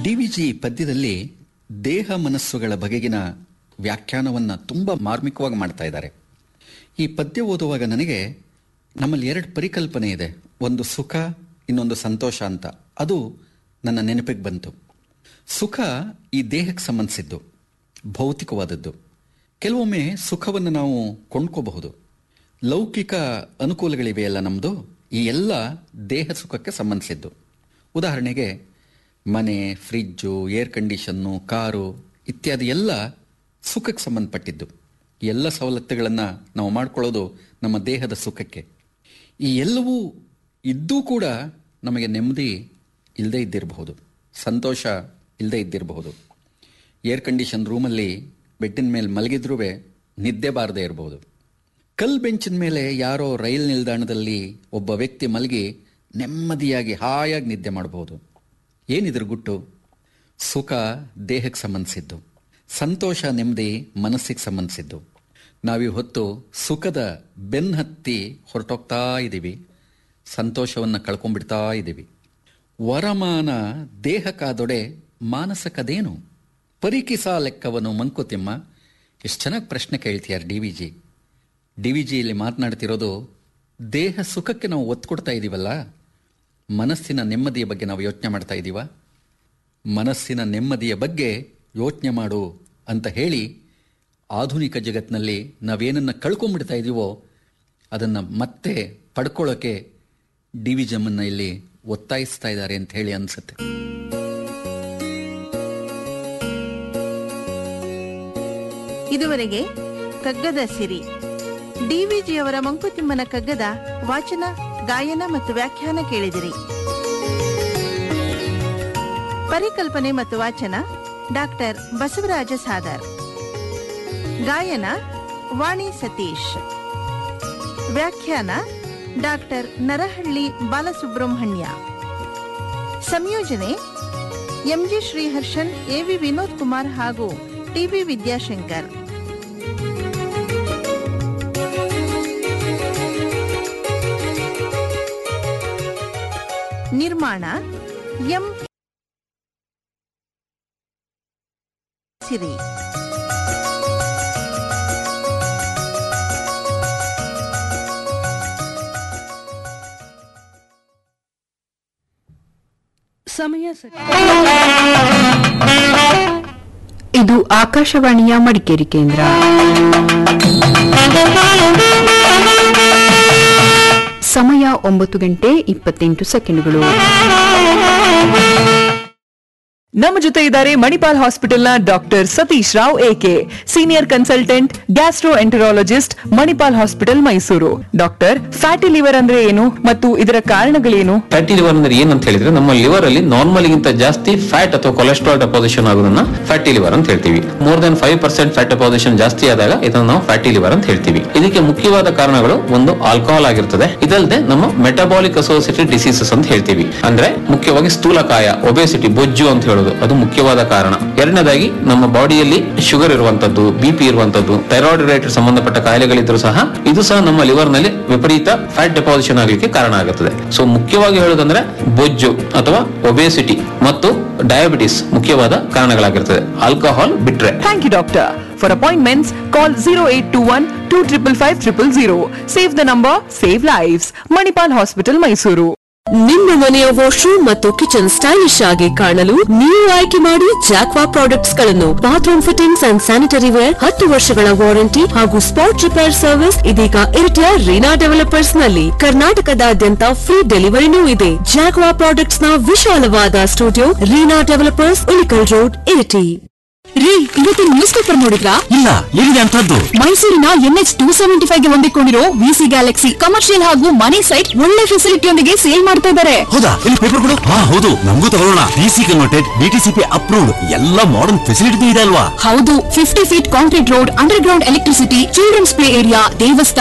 D V G ಪದ್ಯದಲ್ಲಿ ದೇಹ ಮನಸ್ಸುಗಳ ಬಗೆಗಿನ ವ್ಯಾಖ್ಯಾನವನ್ನು ತುಂಬ ಮಾರ್ಮಿಕವಾಗಿ ಮಾಡ್ತಾ ಇದ್ದಾರೆ ಈ ಪದ್ಯ ಓದುವಾಗ ನನಗೆ ನಮ್ಮಲ್ಲಿ ಎರಡು ಪರಿಕಲ್ಪನೆ ಇದೆ ಒಂದು ಸುಖ ಇನ್ನೊಂದು ಸಂತೋಷ ಅಂತ ಅದು ನನ್ನ ನೆನಪಿಗೆ ಬಂತು ಸುಖ ಈ ದೇಹಕ್ಕೆ ಸಂಬಂಧಿಸಿದ್ದು ಭೌತಿಕವಾದದ್ದು ಕೆಲವೊಮ್ಮೆ ಸುಖವನ್ನು ನಾವು ಕೊಂಡ್ಕೋಬಹುದು ಲೌಕಿಕ ಅನುಕೂಲಗಳಿವೆಯಲ್ಲ ನಮ್ಮದು ಈ ಎಲ್ಲ ದೇಹ ಸುಖಕ್ಕೆ ಸಂಬಂಧಿಸಿದ್ದು ಉದಾಹರಣೆಗೆ ಮನೆ ಫ್ರಿಜ್ಜು ಏರ್ ಕಂಡೀಷನ್ನು ಕಾರು ಇತ್ಯಾದಿ ಎಲ್ಲ ಸುಖಕ್ಕೆ ಸಂಬಂಧಪಟ್ಟಿದ್ದು ಈ ಎಲ್ಲ ಸವಲತ್ತುಗಳನ್ನು ನಾವು ಮಾಡ್ಕೊಳ್ಳೋದು ನಮ್ಮ ದೇಹದ ಸುಖಕ್ಕೆ ಈ ಎಲ್ಲವೂ ಇದ್ದೂ ಕೂಡ ನಮಗೆ ನೆಮ್ಮದಿ ಇಲ್ಲದೇ ಇದ್ದಿರಬಹುದು ಸಂತೋಷ ಇಲ್ಲದೇ ಇದ್ದಿರಬಹುದು ಏರ್ ಕಂಡೀಷನ್ ರೂಮಲ್ಲಿ ಬೆಡ್ಡಿನ ಮೇಲೆ ಮಲಗಿದ್ರೂ ನಿದ್ದೆ ಬಾರದೇ ಇರಬಹುದು ಕಲ್ ಬೆಂಚಿನ ಮೇಲೆ ಯಾರೋ ರೈಲ್ ನಿಲ್ದಾಣದಲ್ಲಿ ಒಬ್ಬ ವ್ಯಕ್ತಿ ಮಲಗಿ ನೆಮ್ಮದಿಯಾಗಿ ಹಾಯಾಗಿ ನಿದ್ದೆ ಮಾಡಬಹುದು ಏನಿದ್ರ ಗುಟ್ಟು ಸುಖ ದೇಹಕ್ಕೆ ಸಂಬಂಧಿಸಿದ್ದು ಸಂತೋಷ ನೆಮ್ಮದಿ ಮನಸ್ಸಿಗೆ ಸಂಬಂಧಿಸಿದ್ದು ನಾವೀ ಹೊತ್ತು ಸುಖದ ಬೆನ್ನತ್ತಿ ಹೊರಟೋಗ್ತಾ ಇದ್ದೀವಿ ಸಂತೋಷವನ್ನು ಕಳ್ಕೊಂಡ್ಬಿಡ್ತಾ ಇದ್ದೀವಿ ವರಮಾನ ದೇಹಕ್ಕಾದೊಡೆ ಮಾನಸಕದೇನು ಪರಿಕಿಸ ಲೆಕ್ಕವನು ಮಂಕುತಿಮ್ಮ ಎಷ್ಟು ಚೆನ್ನಾಗಿ ಪ್ರಶ್ನೆ ಕೇಳ್ತೀಯಾರ D V G D V ಜಿಯಲ್ಲಿ ಮಾತನಾಡ್ತಿರೋದು ದೇಹ ಸುಖಕ್ಕೆ ನಾವು ಒತ್ತು ಕೊಡ್ತಾ ಇದ್ದೀವಲ್ಲ ಮನಸ್ಸಿನ ನೆಮ್ಮದಿಯ ಬಗ್ಗೆ ನಾವು ಯೋಚನೆ ಮಾಡ್ತಾ ಇದ್ದೀವ ಮನಸ್ಸಿನ ನೆಮ್ಮದಿಯ ಬಗ್ಗೆ ಯೋಚನೆ ಮಾಡು ಅಂತ ಹೇಳಿ ಆಧುನಿಕ ಜಗತ್ತಿನಲ್ಲಿ ನಾವೇನನ್ನು ಕಳ್ಕೊಂಡ್ಬಿಡ್ತಾ ಇದ್ದೀವೋ ಅದನ್ನು ಮತ್ತೆ ಪಡ್ಕೊಳ್ಳೋಕೆ ಡಿ ವಿ ಜಮ್ಮನ್ನ ಇಲ್ಲಿ ಒತ್ತಾಯಿಸ್ತಾ ಇದ್ದಾರೆ ಅಂತ ಹೇಳಿ ಅನ್ಸುತ್ತೆ ಇದುವರೆಗೆ ಕಗ್ಗದ ಸಿರಿ ಡಿವಿಜಿಯವರ ಮಂಕುತಿಮ್ಮನ ಕಗ್ಗದ ವಾಚನ ಗಾಯನ ಮತ್ತು ವ್ಯಾಖ್ಯಾನ ಕೇಳಿದಿರಿ ಪರಿಕಲ್ಪನೆ ಮತ್ತು ವಾಚನ ಡಾಕ್ಟರ್ ಬಸವರಾಜ ಸಾದರ್ ಗಾಯನ ವಾಣಿ ಸತೀಶ್ ವ್ಯಾಖ್ಯಾನ ಡಾಕ್ಟರ್ ನರಹಳ್ಳಿ ಬಾಲಸುಬ್ರಹ್ಮಣ್ಯ ಸಂಯೋಜನೆ ಎಂಜಿ ಶ್ರೀಹರ್ಷನ್ ಎವಿ ವಿನೋದ್ ಕುಮಾರ್ ಹಾಗೂ ಟಿವಿ ವಿದ್ಯಾಶಂಕರ್ ನಿರ್ಮಾಣ ಎಂ ಸಿರಿ ಸಮಯ ಸರಿ ಇದು ಆಕಾಶವಾಣಿಯ ಮಡಿಕೇರಿ ಕೇಂದ್ರ ಸಮಯ ಒಂಬತ್ತು ಗಂಟೆ ಇಪ್ಪತ್ತೆಂಟು ಸೆಕೆಂಡುಗಳು ನಮ್ಮ ಜೊತೆ ಇದ್ದಾರೆ ಮಣಿಪಾಲ್ ಹಾಸ್ಪಿಟಲ್ನ doctor Satish Rao A K senior consultant gastroenterologist Manipal hospital Mysuru doctor fatty liver ಅಂದ್ರೆ ಏನು ಮತ್ತು ಇದರ ಕಾರಣಗಳೇನು ಫ್ಯಾಟಿ ಲಿವರ್ ಅಂದ್ರೆ ಏನಂತ ಹೇಳಿದ್ರೆ ನಮ್ಮ ಲಿವರ್ ಅಲ್ಲಿ ನಾರ್ಮಲ್ ಗಿಂತ ಜಾಸ್ತಿ ಫ್ಯಾಟ್ ಅಥವಾ ಕೊಲೆಸ್ಟ್ರಾಲ್ ಡೆಪಾಸಿಷನ್ ಆಗೋದನ್ನ ಫ್ಯಾಟಿ ಲಿವರ್ ಅಂತ ಹೇಳ್ತೀವಿ more than five percent fat deposition ಜಾಸ್ತಿ ಆದಾಗ ಇದನ್ನು ನಾವು ಫ್ಯಾಟಿ ಲಿವರ್ ಅಂತ ಹೇಳ್ತೀವಿ ಇದಕ್ಕೆ ಮುಖ್ಯವಾದ ಕಾರಣಗಳು ಒಂದು ಆಲ್ಕೋಹಾಲ್ ಆಗಿರ್ತದೆ ಇದಲ್ಲದೆ ನಮ್ಮ ಮೆಟಬಾಲಿಕ್ ಅಸೋಸಿಯೇಟೆಡ್ ಡಿಸೀಸಸ್ ಅಂತ ಹೇಳ್ತೀವಿ ಅಂದ್ರೆ ಮುಖ್ಯವಾಗಿ ಸ್ಥೂಲಕಾಯ ಒಬೆಸಿಟಿ ಬೊಜ್ಜು ಅಂತ ಹೇಳೋದು ಅದು ಮುಖ್ಯವಾದ ಕಾರಣ ಎರಡನೇದಾಗಿ ನಮ್ಮ ಬಾಡಿಯಲ್ಲಿ ಶುಗರ್ ಇರುವಂತದ್ದು ಬಿಪಿ ಇರುವಂತದ್ದು ಥೈರಾಯ್ಡ್ ರಿಲೇಟೆಡ್ ಸಂಬಂಧಪಟ್ಟ ಕಾಯಿಲೆಗಳಿದ್ರು ಸಹ ಇದು ಸಹ ನಮ್ಮ ಲಿವರ್ ನಲ್ಲಿ ವಿಪರೀತ ಫ್ಯಾಟ್ ಡೆಪಾಸಿಷನ್ ಆಗಲಿಕ್ಕೆ ಕಾರಣ ಆಗುತ್ತದೆ ಸೊ ಮುಖ್ಯವಾಗಿ ಹೇಳೋದಂದ್ರೆ ಬೊಜ್ಜು ಅಥವಾ ಒಬೆಸಿಟಿ ಮತ್ತು ಡಯಾಬಿಟಿಸ್ ಮುಖ್ಯವಾದ ಕಾರಣಗಳಾಗಿರ್ತದೆ ಆಲ್ಕೋಹಾಲ್ ಬಿಟ್ರೆ thank you doctor for appointments call zero eight two one two triple five triple zero save the number save lives Manipal hospital Mysuru ನಿಮ್ಮ ಮನೆಯ ವಾಶ್ರೂಮ್ ಮತ್ತು ಕಿಚನ್ ಸ್ಟೈಲಿಶ್ ಆಗಿ ಕಾಣಲು ನೀವು ಆಯ್ಕೆ ಮಾಡಿ ಜಾಕ್ವಾ ಪ್ರಾಡಕ್ಟ್ಸ್ ಗಳನ್ನು bathroom fittings and sanitary ware ಹತ್ತು ವರ್ಷಗಳ ವಾರಂಟಿ ಹಾಗೂ ಸ್ಪಾಟ್ ರಿಪೇರ್ ಸರ್ವಿಸ್ ಇದೀಗ ಇರಿಟಿಯ ರೀನಾ ಡೆವಲಪರ್ಸ್ ನಲ್ಲಿ ಕರ್ನಾಟಕದಾದ್ಯಂತ ಫ್ರೀ ಡೆಲಿವರಿನೂ ಇದೆ ಜಾಕ್ವಾ ಪ್ರಾಡಕ್ಟ್ಸ್ ನ ವಿಶಾಲವಾದ studio Reena developers Ulikkal road Iritty ರೀ ಇವತ್ತಿನ ನ್ಯೂಸ್ ಪೇಪರ್ ನೋಡಿದ್ರಾ ಇಲ್ಲ ಏನಿದೆ ಅಂತದ್ದು ಮೈಸೂರಿನ ಎನ್ಎಚ್ ಟೂ ಸೆವೆಂಟಿ ಫೈವ್ ಗೆ ಹೊಂದಿಕೊಂಡಿರೋ ವಿಸಿ ಗ್ಯಾಲಕ್ಸಿ ಕಮರ್ಷಿಯಲ್ ಹಾಗೂ ಮನಿ ಸೈಟ್ ಒಳ್ಳೆ ಫೆಸಿಲಿಟಿಯೊಂದಿಗೆ ಸೇಲ್ ಮಾಡ್ತಾ ಇದ್ದಾರೆ ಹೌದಾ ಇಲ್ಲಿ ಪೇಪರ್ ಕೊಡು ಹಾ ಹೌದು ನಮಗೂ ತಗೊಳ್ಳೋಣ ಡಿಸಿ ಕನ್ವರ್ಟೆಡ್ ಡಿಟಿಸಿಪಿ ಅಪ್ರೂವ್ಡ್ ಎಲ್ಲ ಮಾಡರ್ನ್ ಫೆಸಿಲಿಟಿ ಇದೆ ಅಲ್ವಾ ಹೌದು fifty feet concrete road underground electricity children's play area ದೇವಸ್ಥಾನ